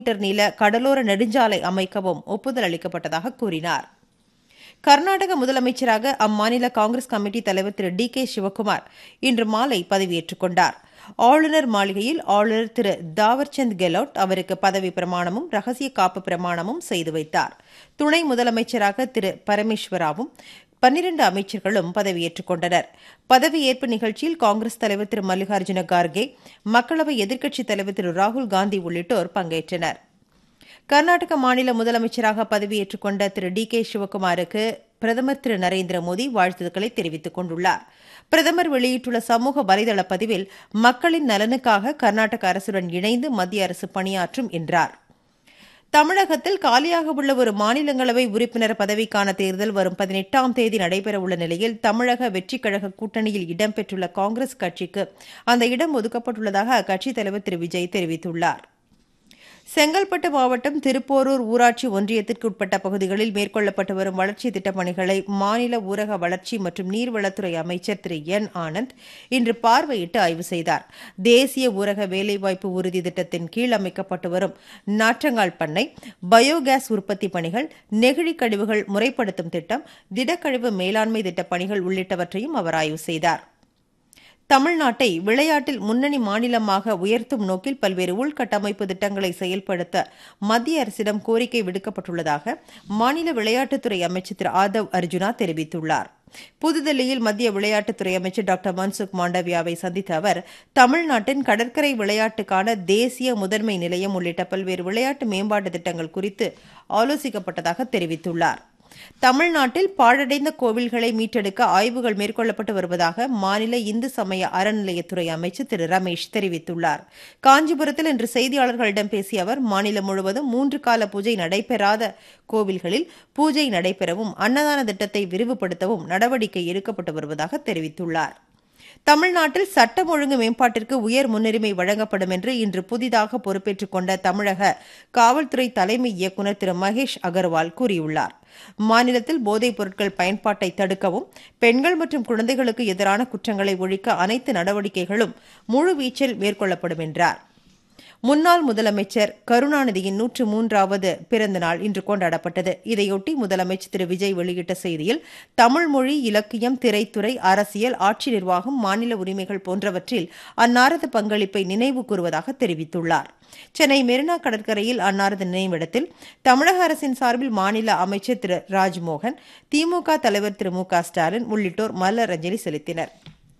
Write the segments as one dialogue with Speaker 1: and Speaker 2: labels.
Speaker 1: metre நீள கடலோர நெடுஞ்சாலை அமைக்கவும் ஒப்புதல் அளிக்கப்பட்டதாக கூறினார் கர்நாடக முதலமைச்சராக அம்மாநில காங்கிரஸ் கமிட்டி தலைவர் திரு டி கே சிவக்குமார் இன்று மாலை பதவியேற்றுக் கொண்டார் ஆளுநர் மாளிகையில் ஆளுநர் திரு தாவர்சந்த் கெலோட் அவருக்கு பதவி பிரமாணமும் ரகசிய காப்பு பிரமாணமும் செய்து வைத்தார் துணை முதலமைச்சராக திரு பரமேஸ்வராவும் பன்னிரண்டு அமைச்சர்களும் பதவியேற்றுக் கொண்டனர் பதவியேற்பு நிகழ்ச்சியில் காங்கிரஸ் தலைவர் திரு மல்லிகார்ஜுன கார்கே மக்களவை எதிர்க்கட்சித் தலைவர் திரு ராகுல் காந்தி உள்ளிட்டோர் பங்கேற்றனர் கர்நாடக மாநில முதலமைச்சராக பதவியேற்றுக் கொண்ட திரு டி கே சிவக்குமாருக்கு பிரதமர் திரு நரேந்திர மோடி வாழ்த்துக்களை தெரிவித்துக் கொண்டுள்ளார் பிரதமர் வெளியிட்டுள்ள சமூக வலைதள பதிவில் மக்களின் நலனுக்காக கர்நாடக அரசுடன் இணைந்து மத்திய அரசு பணியாற்றும் என்றார் தமிழகத்தில் காலியாக உள்ள ஒரு மாநிலங்களவை உறுப்பினர் பதவிக்கான தேர்தல் வரும் பதினெட்டாம் தேதி நடைபெறவுள்ள நிலையில் தமிழக வெற்றிக் கழக கூட்டணியில் இடம்பெற்றுள்ள காங்கிரஸ் கட்சிக்கு அந்த இடம் ஒதுக்கப்பட்டுள்ளதாக அக்கட்சித் தலைவர் திரு விஜய் தெரிவித்துள்ளார் செங்கல்பட்டு மாவட்டம் திருப்போரூர் ஊராட்சி ஒன்றியத்திற்கு உட்பட்ட பகுதிகளில் மேற்கொள்ளப்பட்டு வரும் வளர்ச்சி திட்டப் பணிகளை மாநில ஊரக வளர்ச்சி மற்றும் நீர்வளத்துறை அமைச்சர் திரு என் ஆனந்த் இன்று பார்வையிட்டு ஆய்வு செய்தார் தேசிய ஊரக வேலைவாய்ப்பு உறுதி திட்டத்தின் கீழ் அமைக்கப்பட்டு வரும் நாற்றங்கால் பண்ணை பயோகேஸ் உற்பத்தி பணிகள் நெகிழி கழிவுகள் முறைப்படுத்தும் திட்டம் திடக்கழிவு மேலாண்மை திட்டப் பணிகள் உள்ளிட்டவற்றையும் அவர் ஆய்வு செய்தார் தமிழ்நாட்டை விளையாட்டில் முன்னணி மாநிலமாக உயர்த்தும் நோக்கில் பல்வேறு உள்கட்டமைப்பு திட்டங்களை செயல்படுத்த மத்திய அரசிடம் கோரிக்கை விடுக்கப்பட்டுள்ளதாக மாநில விளையாட்டுத்துறை அமைச்சர் திரு ஆதவ் அர்ஜுனா தெரிவித்துள்ளார் புதுதில்லியில் மத்திய விளையாட்டுத்துறை அமைச்சர் டாக்டர் மன்சுக் மாண்டவியாவை சந்தித்த அவர் தமிழ்நாட்டின் கடற்கரை விளையாட்டுக்கான தேசிய முதன்மை நிலையம் உள்ளிட்ட பல்வேறு விளையாட்டு மேம்பாட்டு திட்டங்கள் குறித்து ஆலோசிக்கப்பட்டதாக தெரிவித்துள்ளார் தமிழ்நாட்டில் பாழடைந்த கோவில்களை மீட்டெடுக்க ஆய்வுகள் மேற்கொள்ளப்பட்டு வருவதாக மாநில இந்து சமய அறநிலையத்துறை அமைச்சர் திரு ரமேஷ் தெரிவித்துள்ளார் காஞ்சிபுரத்தில் இன்று செய்தியாளர்களிடம் பேசிய அவர் மாநிலம் முழுவதும் மூன்று கால பூஜை நடைபெறாத கோவில்களில் பூஜை நடைபெறவும் அன்னதான திட்டத்தை விரிவுபடுத்தவும் நடவடிக்கை எடுக்கப்பட்டு வருவதாக தெரிவித்துள்ளார் தமிழ்நாட்டில் சட்டம் ஒழுங்கு மேம்பாட்டிற்கு உயர் முன்னுரிமை வழங்கப்படும் என்று இன்று புதிதாக பொறுப்பேற்றுக் கொண்ட தமிழக காவல்துறை தலைமை இயக்குநர் திரு மகேஷ் அகர்வால் கூறியுள்ளார் மாநிலத்தில் போதைப் பொருட்கள் பயன்பாட்டை தடுக்கவும் பெண்கள் மற்றும் குழந்தைகளுக்கு எதிரான குற்றங்களை ஒழிக்க அனைத்து நடவடிக்கைகளும் முழுவீச்சில் மேற்கொள்ளப்படும் என்றார் முன்னாள் முதலமைச்சர் கருணாநிதியின் நூற்று மூன்றாவது பிறந்த நாள் இன்று கொண்டாடப்பட்டது இதையொட்டி முதலமைச்சர் திரு விஜய் வெளியிட்ட செய்தியில் தமிழ் மொழி இலக்கியம் திரைத்துறை அரசியல் ஆட்சி நிர்வாகம் மாநில உரிமைகள் போன்றவற்றில் அன்னாரது பங்களிப்பை நினைவு கூறுவதாக தெரிவித்துள்ளார் சென்னை மெரினா கடற்கரையில் அன்னாரது நினைவிடத்தில் தமிழக அரசின் சார்பில் மாநில அமைச்சர் திரு ராஜ்மோகன் திமுக தலைவர் திரு மு க ஸ்டாலின் உள்ளிட்டோர் மலர் அஞ்சலி செலுத்தினர்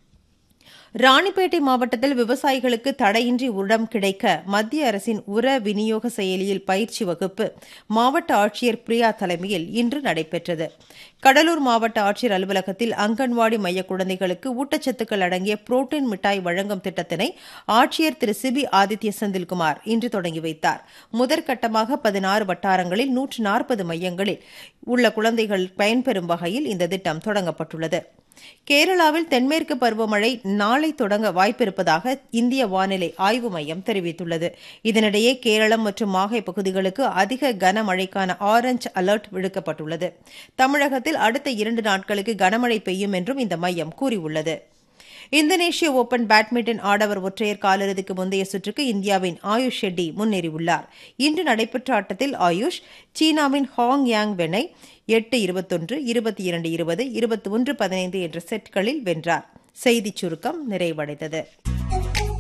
Speaker 1: ராணிப்பேட்டை மாவட்டத்தில் விவசாயிகளுக்கு தடையின்றி உரம் கிடைக்க மத்திய அரசின் உர விநியோக செயலியில் பயிற்சி வகுப்பு மாவட்ட ஆட்சியர் பிரியா தலைமையில் இன்று நடைபெற்றது கடலூர் மாவட்ட ஆட்சியர் அலுவலகத்தில் அங்கன்வாடி மைய குழந்தைகளுக்கு ஊட்டச்சத்துக்கள் அடங்கிய புரோட்டீன் மிட்டாய் வழங்கும் திட்டத்தினை ஆட்சியர் திரு சிபி ஆதித்ய செந்தில்குமார் இன்று தொடங்கி வைத்தார் முதற்கட்டமாக பதினாறு வட்டாரங்களில் நூற்று நாற்பது மையங்களில் உள்ள குழந்தைகள் பயன்பெறும் வகையில் இந்த திட்டம் தொடங்கப்பட்டுள்ளது கேரளாவில் தென்மேற்கு பருவமழை நாளை தொடங்க வாய்ப்பிருப்பதாக இந்திய வானிலை ஆய்வு மையம் தெரிவித்துள்ளது இதனிடையே கேரளம் மற்றும் மாஹே பகுதிகளுக்கு அதிக கனமழைக்கான ஆரஞ்ச் அலர்ட் விடுக்கப்பட்டுள்ளது தமிழகத்தில் அடுத்த இரண்டு நாட்களுக்கு கனமழை பெய்யும் என்றும் இந்த மையம் கூறியுள்ளது இந்தோனேஷிய ஓபன் பேட்மிண்டன் ஆடவர் ஒற்றையர் காலிறுதிக்கு முந்தைய சுற்றுக்கு இந்தியாவின் ஆயுஷ் ஷெட்டி முன்னேறியுள்ளார் இன்று நடைபெற்ற ஆட்டத்தில் ஆயுஷ் சீனாவின் ஹாங் யாங் வெனை எட்டு இருபத்தொன்று இருபத்தி இரண்டு இருபது இருபத்தி ஒன்று பதினைந்து என்ற செட்களில் வென்றார் செய்திச் சுருக்கம் நிறைவடைந்தது